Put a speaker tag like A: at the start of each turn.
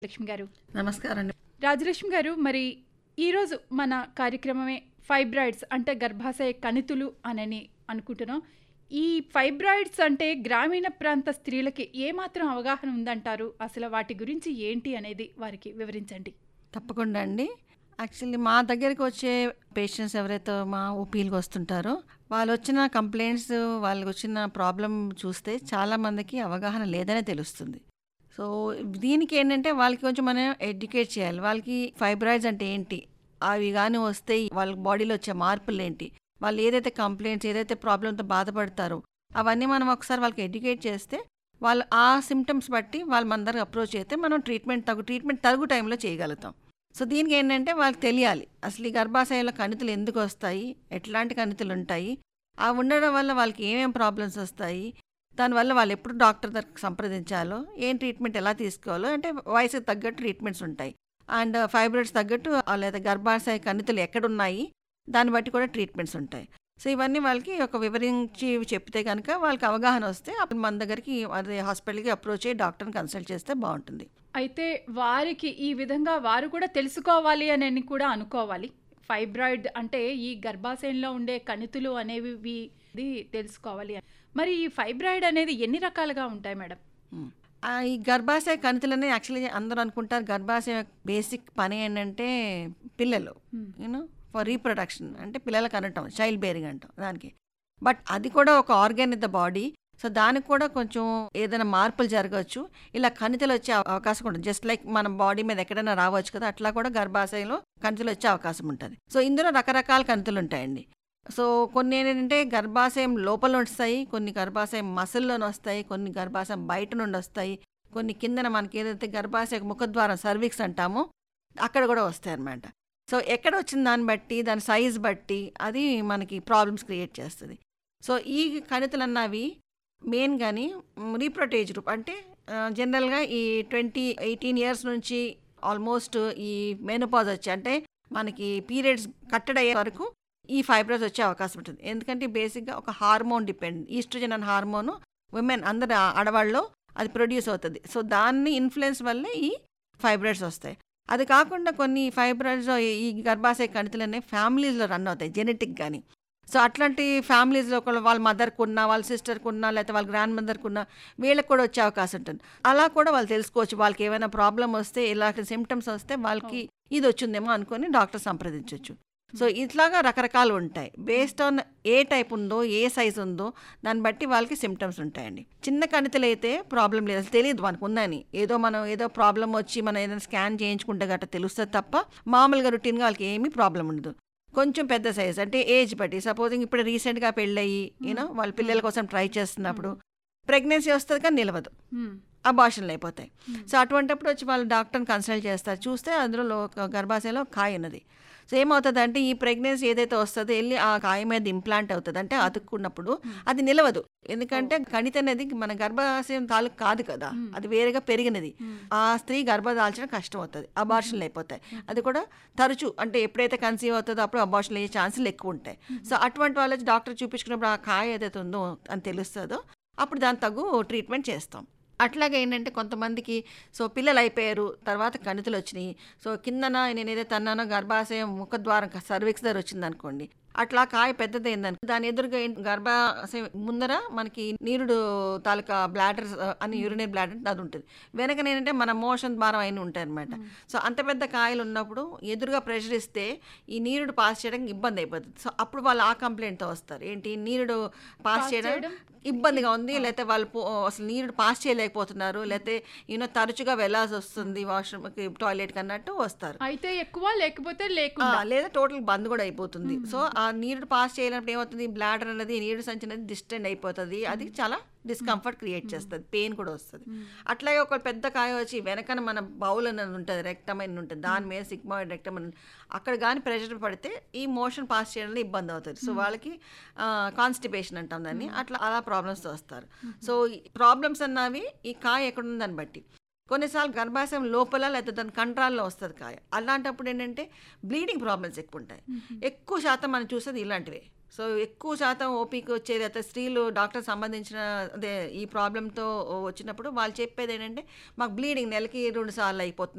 A: లక్ష్మి గారు
B: నమస్కారం అండి
A: రాజలక్ష్మి గారు మరి ఈరోజు మన కార్యక్రమమే ఫైబ్రాయిడ్స్ అంటే గర్భాశయ కణితులు అనని అనుకుంటున్నాం ఈ ఫైబ్రాయిడ్స్ అంటే గ్రామీణ ప్రాంత స్త్రీలకి ఏమాత్రం అవగాహన ఉందంటారు అసలు వాటి గురించి ఏంటి అనేది వారికి వివరించండి
B: తప్పకుండా అండి యాక్చువల్లీ మా దగ్గరికి వచ్చే పేషెంట్స్ ఎవరైతే మా ఓపీలకు వస్తుంటారో వాళ్ళు వచ్చిన కంప్లైంట్స్ వాళ్ళకి వచ్చిన ప్రాబ్లం చూస్తే చాలామందికి అవగాహన లేదనే తెలుస్తుంది సో దీనికి ఏంటంటే వాళ్ళకి కొంచెం మనం ఎడ్యుకేట్ చేయాలి వాళ్ళకి ఫైబ్రాయిడ్స్ అంటే ఏంటి అవి కానీ వస్తే వాళ్ళ బాడీలో వచ్చే మార్పులు ఏంటి వాళ్ళు ఏదైతే కంప్లైంట్స్ ఏదైతే ప్రాబ్లంతో బాధపడతారో అవన్నీ మనం ఒకసారి వాళ్ళకి ఎడ్యుకేట్ చేస్తే వాళ్ళు ఆ సిమ్టమ్స్ బట్టి వాళ్ళు మన దగ్గర అప్రోచ్ అయితే మనం ట్రీట్మెంట్ తగు ట్రీట్మెంట్ తగు టైంలో చేయగలుగుతాం సో దీనికి ఏంటంటే వాళ్ళకి తెలియాలి అసలు ఈ గర్భాశయంలో కణితులు ఎందుకు వస్తాయి ఎట్లాంటి కణితులు ఉంటాయి ఆ ఉండడం వల్ల వాళ్ళకి ఏమేమి ప్రాబ్లమ్స్ వస్తాయి దానివల్ల వాళ్ళు ఎప్పుడు డాక్టర్ దగ్గర సంప్రదించాలో ఏం ట్రీట్మెంట్ ఎలా తీసుకోవాలో అంటే వయసుకు తగ్గట్టు ట్రీట్మెంట్స్ ఉంటాయి అండ్ ఫైబ్రాయిడ్స్ తగ్గట్టు ఆ లేదా గర్భాశయ కణితులు ఎక్కడున్నాయి దాన్ని బట్టి కూడా ట్రీట్మెంట్స్ ఉంటాయి సో ఇవన్నీ వాళ్ళకి ఒక వివరించి చెప్తే కనుక వాళ్ళకి అవగాహన వస్తే అప్పుడు మన దగ్గరికి అదే హాస్పిటల్కి అప్రోచ్ అయ్యి డాక్టర్ని కన్సల్ట్ చేస్తే బాగుంటుంది
A: అయితే వారికి ఈ విధంగా వారు కూడా తెలుసుకోవాలి అని కూడా అనుకోవాలి ఫైబ్రాయిడ్ అంటే ఈ గర్భాశయంలో ఉండే కణితులు అనేవి వి- ఇది తెలుసుకోవాలి మరి ఈ ఫైబ్రాయిడ్ అనేది ఎన్ని రకాలుగా ఉంటాయి మేడం
B: మ్మ్. ఆ ఈ గర్భాశయ కణితులని యాక్చువల్లీ అందరూ అనుకుంటారు గర్భాశయ బేసిక్ పని ఏంటంటే పిల్లలు
A: మ్మ్.
B: యూనో ఫర్ రీప్రొడక్షన్ అంటే పిల్లలకు అనటం చైల్డ్ బేరింగ్ అంటాం దానికి బట్ అది కూడా ఒక organ in the body so దానికి కూడా కొంచెం ఏదైనా మార్పులు జరగవచ్చు ఇలా కణితులు వచ్చే అవ- అవకాశం ఉంటుంది జస్ట్ లైక్ మన బాడీ మీద ఎక్కడైనా రావచ్చు కదా అట్లా కూడా గర్భాశయంలో కణితులు వచ్చే అవకాశం ఉంటుంది సో ఇందులో రకరకాల కణితులు ఉంటాయండి సో కొన్ని ఏంటంటే గర్భాశయం లోపల వస్తాయి కొన్ని గర్భాశయం మసిల్లోని వస్తాయి కొన్ని గర్భాశయం బయట నుండి వస్తాయి కొన్ని కిందన మనకి ఏదైతే గర్భాశయ ముఖద్వారం సర్విక్స్ అంటామో అక్కడ కూడా వస్తాయి అన్నమాట సో ఎక్కడ వచ్చిన దాన్ని బట్టి దాని సైజ్ బట్టి అది మనకి ప్రాబ్లమ్స్ క్రియేట్ చేస్తుంది సో ఈ కణితులు అన్నవి మెయిన్ కానీ రీప్రొటేజ్ గ్రూప్ అంటే జనరల్గా ఈ ట్వంటీ ఎయిటీన్ ఇయర్స్ నుంచి ఆల్మోస్ట్ ఈ మెనోపాజ్ వచ్చి అంటే మనకి పీరియడ్స్ కట్టడయ్యే వరకు ఈ ఫైబ్రోస్ వచ్చే అవకాశం ఉంటుంది ఎందుకంటే బేసిక్గా ఒక హార్మోన్ డిపెండ్ ఈస్ట్రోజన్ అనే హార్మోన్ ఉమెన్ అందరు ఆడవాళ్ళలో అది ప్రొడ్యూస్ అవుతుంది సో దాన్ని ఇన్ఫ్లుయెన్స్ వల్లే ఈ ఫైబ్రాయిడ్స్ వస్తాయి అది కాకుండా కొన్ని ఫైబ్రాయిడ్స్ ఈ గర్భాశయ కణితులు అనేవి ఫ్యామిలీస్లో రన్ అవుతాయి జెనెటిక్ కానీ సో అట్లాంటి ఫ్యామిలీస్లో ఒకళ్ళు వాళ్ళ మదర్కి ఉన్నా వాళ్ళ సిస్టర్కి ఉన్నా లేకపోతే వాళ్ళ గ్రాండ్ మదర్కి ఉన్నా వీళ్ళకి కూడా వచ్చే అవకాశం ఉంటుంది అలా కూడా వాళ్ళు తెలుసుకోవచ్చు వాళ్ళకి ఏమైనా ప్రాబ్లం వస్తే ఇలాంటి సిమ్టమ్స్ వస్తే వాళ్ళకి ఇది వచ్చిందేమో అనుకొని డాక్టర్ సంప్రదించవచ్చు సో ఇట్లాగా రకరకాలు ఉంటాయి బేస్డ్ ఆన్ ఏ టైప్ ఉందో ఏ సైజ్ ఉందో దాన్ని బట్టి వాళ్ళకి సిమ్టమ్స్ ఉంటాయండి చిన్న కణితులు అయితే ప్రాబ్లం లేదు అసలు తెలియదు మనకు ఉందని ఏదో మనం ఏదో ప్రాబ్లం వచ్చి మనం ఏదైనా స్కాన్ చేయించుకుంటే గట్రా తెలుస్తుంది తప్ప మామూలుగా రొటీన్గా వాళ్ళకి ఏమీ ప్రాబ్లం ఉండదు కొంచెం పెద్ద సైజ్ అంటే ఏజ్ బట్టి సపోజింగ్ ఇప్పుడు రీసెంట్గా పెళ్ళయి యూనో వాళ్ళ పిల్లల కోసం ట్రై చేస్తున్నప్పుడు ప్రెగ్నెన్సీ వస్తుంది కానీ నిలవదు
A: మ్మ్.
B: అబార్షన్లు అయిపోతాయి సో అటువంటిప్పుడు వచ్చి వాళ్ళు డాక్టర్ని కన్సల్ట్ చేస్తారు చూస్తే అందులో ఒక గర్భాశయంలో ఒక కాయ ఉన్నది సో ఏమవుతుంది అంటే ఈ ప్రెగ్నెన్సీ ఏదైతే వస్తుందో వెళ్ళి ఆ కాయ మీద ఇంప్లాంట్ అవుతుంది అంటే అతుక్కున్నప్పుడు అది నిలవదు ఎందుకంటే కణిత అనేది మన గర్భాశయం తాలూకు కాదు కదా అది వేరేగా పెరిగినది ఆ స్త్రీ గర్భ దాల్చడం కష్టం అవుతుంది అబార్షన్లు అయిపోతాయి అది కూడా తరచు అంటే ఎప్పుడైతే కన్సీవ్ అవుతుందో అప్పుడు అబార్షన్లు అయ్యే ఛాన్సులు ఎక్కువ ఉంటాయి సో అటువంటి వాళ్ళకి డాక్టర్ చూపించుకున్నప్పుడు ఆ కాయ ఏదైతే ఉందో అని తెలుస్తుందో అప్పుడు దాని తగు ట్రీట్మెంట్ చేస్తాం అట్లాగే ఏంటంటే కొంతమందికి సో పిల్లలు అయిపోయారు తర్వాత కణితులు వచ్చినాయి సో కిందన నేను ఏదైతే అన్నానో గర్భాశయం ముఖద్వారం సర్విక్స్ దగ్గర వచ్చింది అనుకోండి అట్లా కాయ పెద్దదైందని దాని ఎదురుగా ఏం- గర్భాశయం ముందర మనకి నీరుడు తాలూకా బ్లాడర్ అని యూరినరీ బ్లాడర్ అది ఉంటుంది వెనక ఏంటంటే మన మోషన్ భారం అయిన ఉంటాయి అనమాట సో అంత పెద్ద కాయలు ఉన్నప్పుడు ఎదురుగా ప్రెషర్ ఇస్తే ఈ నీరుడు పాస్ చేయడానికి ఇబ్బంది అయిపోతుంది సో అప్పుడు వాళ్ళు ఆ కంప్లైంట్తో వస్తారు ఏంటి నీరుడు పాస్ చేయడం ఇబ్బందిగా ఉంది లేకపోతే వాళ్ళు పో- అసలు నీరు పాస్ చేయలేకపోతున్నారు లేకపోతే యూనో తరచుగా వెళ్ళాల్సి వస్తుంది వాష్రూమ్కి టాయిలెట్కి అన్నట్టు వస్తారు
A: అయితే ఎక్కువ లేకపోతే
B: ఆ,
A: లేకుండా
B: లేదా టోటల్ బంద్ కూడా అయిపోతుంది సో ఆ నీరు పాస్ చేయనప్పుడు ఏమవుతుంది బ్లాడర్ అనేది నీరు సంచి అనేది డిస్టెండ్ అయిపోతుంది అది చాలా డిస్కంఫర్ట్ క్రియేట్ చేస్తుంది పెయిన్ కూడా వస్తుంది అట్లాగే ఒక పెద్ద కాయ వచ్చి వెనకన మన బౌల్ అనేది ఉంటుంది రెక్టమైన్ ఉంటుంది దాని మీద సిగ్మాయిడ్ రెక్టమైన్ అక్కడ కానీ ప్రెషర్ పడితే ఈ మోషన్ పాస్ చేయడంలో ఇబ్బంది అవుతుంది సో వాళ్ళకి కాన్స్టిపేషన్ అంటాం దాన్ని అట్లా అలా ప్రాబ్లమ్స్ వస్తారు సో ప్రాబ్లమ్స్ అన్నవి ఈ కాయ ఎక్కడ ఉంది దాన్ని బట్టి కొన్నిసార్లు గర్భాశయం లోపల లేకపోతే దాని కంట్రాల్లో వస్తుంది కాయ అలాంటప్పుడు ఏంటంటే బ్లీడింగ్ ప్రాబ్లమ్స్ ఎక్కువ ఉంటాయి ఎక్కువ శాతం మనం చూసేది ఇలాంటివే సో ఎక్కువ శాతం ఓపీకి వచ్చేది అయితే స్త్రీలు డాక్టర్ సంబంధించిన అదే ఈ ప్రాబ్లంతో వచ్చినప్పుడు వాళ్ళు చెప్పేది ఏంటంటే మాకు బ్లీడింగ్ నెలకి రెండు సార్లు అయిపోతుంది